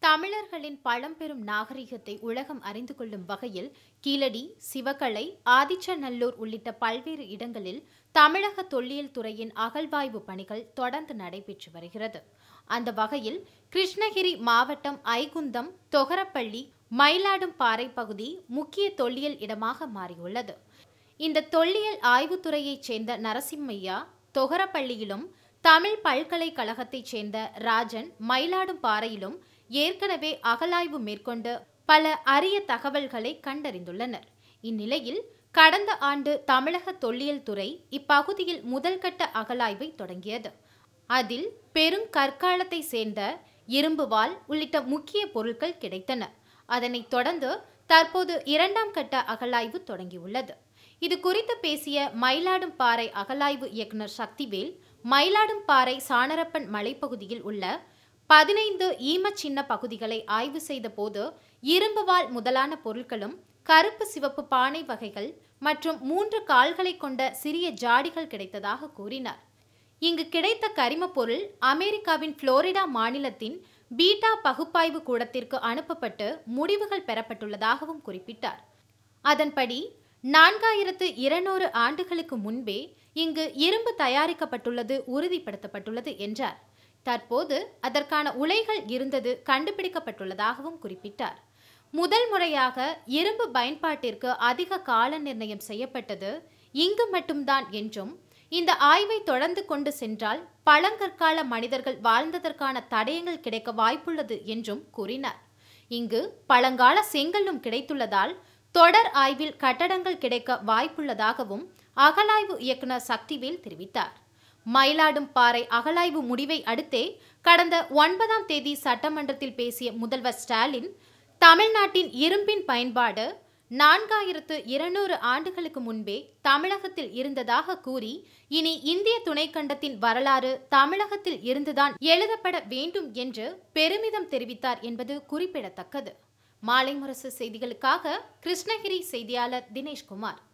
தமிழர்களின் பழம்பெரும் நாகரிகத்தை உலகம் அறிந்து கொள்ளும் வகையில் கீழடி சிவகலை ஆதிச்சநல்லூர் உள்ளிட்ட பல்வேறு இடங்களில் தமிழக தொல்லியல் துறையின் அகழ்வாய்வு பணிகள் தொடர்ந்து நடைபெற்று வருகிறது அந்த வகையில் கிருஷ்ணகிரி மாவட்டம் ஐகுந்தம் தொகரப்பள்ளி மயிலாடும்பாறை பகுதி முக்கிய தொல்லியல் இடமாக மாறியுள்ளது இந்த தொல்லியல் ஆய்வுத்துறையைச் சேர்ந்த நரசிம்மையா தொகரப்பள்ளியிலும் தமிழ் பல்கலைக்கழகத்தைச் சேர்ந்த ராஜன் மயிலாடும்பாறையிலும் ஏற்கனவே அகலாய்வு மேற்கொண்டு பல அரிய தகவல்களை கண்டறிந்துள்ளனர் இந்நிலையில் கடந்த ஆண்டு தமிழக தொல்லியல் துறை இப்பகுதியில் முதல்கட்ட அகலாய்வை தொடங்கியது அதில் பெருங்கற்காலத்தை சேர்ந்த இரும்புவால் உள்ளிட்ட முக்கிய பொருட்கள் கிடைத்தன அதனைத் தொடர்ந்து தற்போது இரண்டாம் கட்ட அகலாய்வு தொடங்கியுள்ளது இது குறித்து பேசிய மயிலாடும்பாறை அகலாய்வு இயக்குனர் சக்திவேல் மயிலாடும்பாறை சாணரப்பன் மலைப்பகுதியில் உள்ள பதினைந்து ஈமச்சின்ன பகுதிகளை ஆய்வு செய்த போது இரும்புவால் முதலான பொருட்களும் கருப்பு சிவப்பு பானை வகைகள் மற்றும் மூன்று கால்களை கொண்ட சிறிய ஜாடிகள் கிடைத்ததாக கூறினார் இங்கு கிடைத்த கரிம பொருள் அமெரிக்காவின் புளோரிடா மாநிலத்தின் பீட்டா பகுப்பாய்வு கூடத்திற்கு அனுப்பப்பட்டு முடிவுகள் பெறப்பட்டுள்ளதாகவும் குறிப்பிட்டார் அதன்படி நான்காயிரத்து இருநூறு ஆண்டுகளுக்கு முன்பே இங்கு இரும்பு தயாரிக்கப்பட்டுள்ளது உறுதிப்படுத்தப்பட்டுள்ளது என்றார் தற்போது அதற்கான உலைகள் இருந்தது கண்டுபிடிக்கப்பட்டுள்ளதாகவும் குறிப்பிட்டார் முதல் முறையாக இரும்பு பயன்பாட்டிற்கு அதிக கால நிர்ணயம் செய்யப்பட்டது இங்கு மட்டும்தான் என்றும் இந்த ஆய்வை தொடர்ந்து கொண்டு சென்றால் பழங்கற்கால மனிதர்கள் வாழ்ந்ததற்கான தடயங்கள் கிடைக்க வாய்ப்புள்ளது என்றும் கூறினார் இங்கு பழங்கால செங்கல்லும் கிடைத்துள்ளதால் தொடர் ஆய்வில் கட்டடங்கள் கிடைக்க வாய்ப்புள்ளதாகவும் அகலாய்வு இயக்குனர் சக்திவேல் தெரிவித்தார் மயிலாடும்பாறை அகலாய்வு முடிவை அடுத்தே கடந்த ஒன்பதாம் தேதி சட்டமன்றத்தில் பேசிய முதல்வர் ஸ்டாலின் தமிழ்நாட்டின் இரும்பின் பயன்பாடு நான்காயிரத்து இருநூறு ஆண்டுகளுக்கு முன்பே தமிழகத்தில் இருந்ததாக கூறி இனி இந்திய துணைக்கண்டத்தின் வரலாறு தமிழகத்தில் இருந்துதான் எழுதப்பட வேண்டும் என்று பெருமிதம் தெரிவித்தார் என்பது குறிப்பிடத்தக்கது மாலை முரசு செய்திகளுக்காக கிருஷ்ணகிரி செய்தியாளர் தினேஷ்குமார்